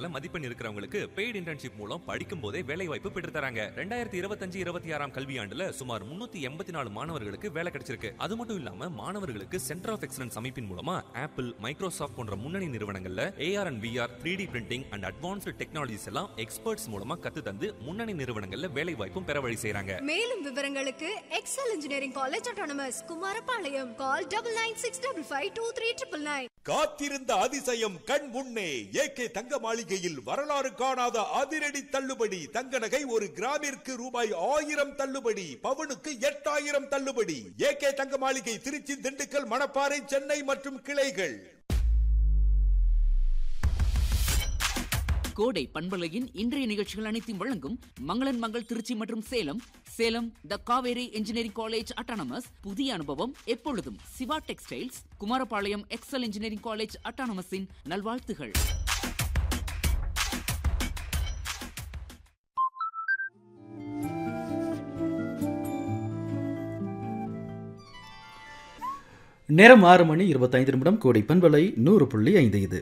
மேல மதிப்பெண் இருக்கிறவங்களுக்கு பெய்டு இன்டர்ன்ஷிப் மூலம் படிக்கும் போதே வேலை வாய்ப்பு பெற்று தராங்க ரெண்டாயிரத்தி இருபத்தஞ்சு இருபத்தி ஆறாம் கல்வியாண்டுல சுமார் முன்னூத்தி எண்பத்தி நாலு மாணவர்களுக்கு வேலை கிடைச்சிருக்கு அது மட்டும் இல்லாம மாணவர்களுக்கு சென்டர் ஆஃப் எக்ஸலன்ஸ் அமைப்பின் மூலமா ஆப்பிள் மைக்ரோசாஃப்ட் போன்ற முன்னணி நிறுவனங்கள்ல AR and VR three D printing and advanced technologies எல்லாம் எக்ஸ்பர்ட்ஸ் மூலமா கத்து தந்து முன்னணி நிறுவனங்கள்ல வேலை வாய்ப்பும் பெற வழி செய்றாங்க மேலும் விவரங்களுக்கு Excel engineering college autonomous Kumarapalayam call double nine six double five two three triple nine காத்திருந்த அதிசயம் கண் முன்னே ஏகே தங்க மாளிகையில் வரலாறு காணாத அதிரடி தள்ளுபடி தங்க நகை ஒரு கிராமிற்கு ரூபாய் ஆயிரம் தள்ளுபடி பவுனுக்கு எட்டாயிரம் தள்ளுபடி ஏகே தங்க மாளிகை திருச்சி திண்டுக்கல் மணப்பாறை சென்னை மற்றும் கிளைகள் கோடை பண்பலையின் இன்றைய நிகழ்ச்சிகள் அனைத்தையும் வழங்கும் மங்களன் மங்கள் திருச்சி மற்றும் Salem Salem the Kaveri engineering college autonomous புதிய அனுபவம் எப்பொழுதும் Siva textiles Kumarapalayam Excel engineering college அட்டானமஸின் நல்வாழ்த்துகள் நேரம் ஆறு மணி இருபத்தைந்து நிமிடம் கோடை பண்பலை நூறு புள்ளி ஐந்து இது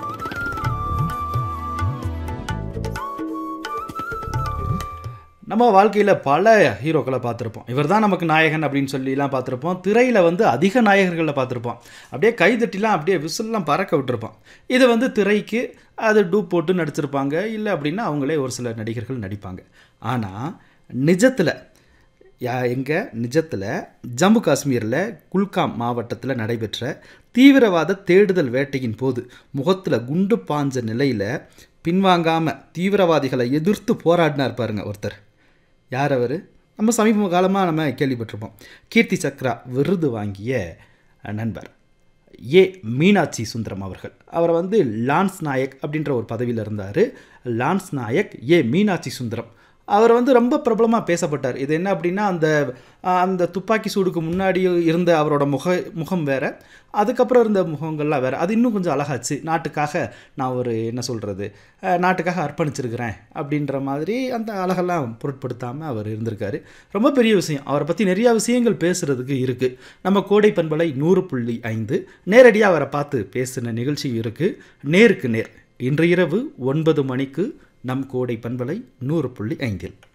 நம்ம வாழ்க்கையில் பல ஹீரோக்களை பார்த்துருப்போம் இவர் தான் நமக்கு நாயகன் அப்படின்னு சொல்லிலாம் பார்த்துருப்போம் திரையில் வந்து அதிக நாயகர்களில் பார்த்துருப்போம் அப்படியே கைதட்டிலாம் அப்படியே விசில்லாம் பறக்க விட்டுருப்போம் இது வந்து திரைக்கு அது டூப் போட்டு நடிச்சிருப்பாங்க இல்லை அப்படின்னா அவங்களே ஒரு சில நடிகர்கள் நடிப்பாங்க ஆனால் நிஜத்தில் யா எங்கே நிஜத்தில் ஜம்மு காஷ்மீரில் குல்காம் மாவட்டத்தில் நடைபெற்ற தீவிரவாத தேடுதல் வேட்டையின் போது முகத்தில் குண்டு பாஞ்ச நிலையில் பின்வாங்காமல் தீவிரவாதிகளை எதிர்த்து போராடினார் பாருங்க ஒருத்தர் யார் அவர் நம்ம சமீப காலமாக நம்ம கேள்விப்பட்டிருப்போம் கீர்த்தி சக்ரா விருது வாங்கிய நண்பர் ஏ மீனாட்சி சுந்தரம் அவர்கள் அவரை வந்து லான்ஸ் நாயக் அப்படின்ற ஒரு பதவியில் இருந்தார் லான்ஸ் நாயக் ஏ மீனாட்சி சுந்தரம் அவர் வந்து ரொம்ப பிரபலமாக பேசப்பட்டார் இது என்ன அப்படின்னா அந்த அந்த துப்பாக்கி சூடுக்கு முன்னாடி இருந்த அவரோட முக முகம் வேற அதுக்கப்புறம் இருந்த முகங்கள்லாம் வேறு அது இன்னும் கொஞ்சம் அழகாச்சு நாட்டுக்காக நான் ஒரு என்ன சொல்கிறது நாட்டுக்காக அர்ப்பணிச்சிருக்கிறேன் அப்படின்ற மாதிரி அந்த அழகெல்லாம் பொருட்படுத்தாமல் அவர் இருந்திருக்காரு ரொம்ப பெரிய விஷயம் அவரை பற்றி நிறையா விஷயங்கள் பேசுகிறதுக்கு இருக்குது நம்ம கோடை பண்பலை நூறு புள்ளி ஐந்து நேரடியாக அவரை பார்த்து பேசின நிகழ்ச்சி இருக்குது நேருக்கு நேர் இன்று இரவு ஒன்பது மணிக்கு நம் கோடை பண்பலை நூறு புள்ளி ஐந்தில்